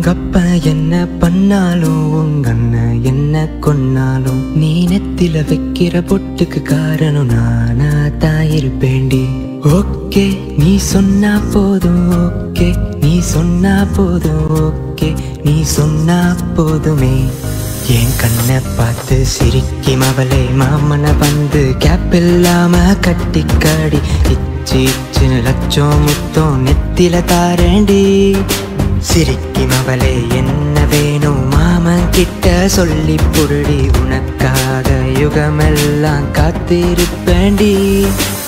உங்க அப்பா என்ன பண்ணாலும் உங்க அண்ணன் என்ன கொன்னாலும் நீ நெத்தில வைக்கிற பொட்டுக்கு காரணம் நானா தான் இருப்பேண்டி ஓகே நீ சொன்னா போதும் ஓகே நீ சொன்னா போதும் ஓகே நீ சொன்னா போதுமே என் கண்ணை பார்த்து சிரிக்கும் அவளை மாமனை வந்து கேப் இல்லாம கட்டிக்காடி இச்சு இச்சுன்னு லட்சம் முத்தம் நெத்தில தாரேண்டி சிரிக்கும் அவளே என்ன வேணும் மாமன் கிட்ட சொல்லி புரடி உனக்காக யுகமெல்லாம் காத்திருப்பேண்டி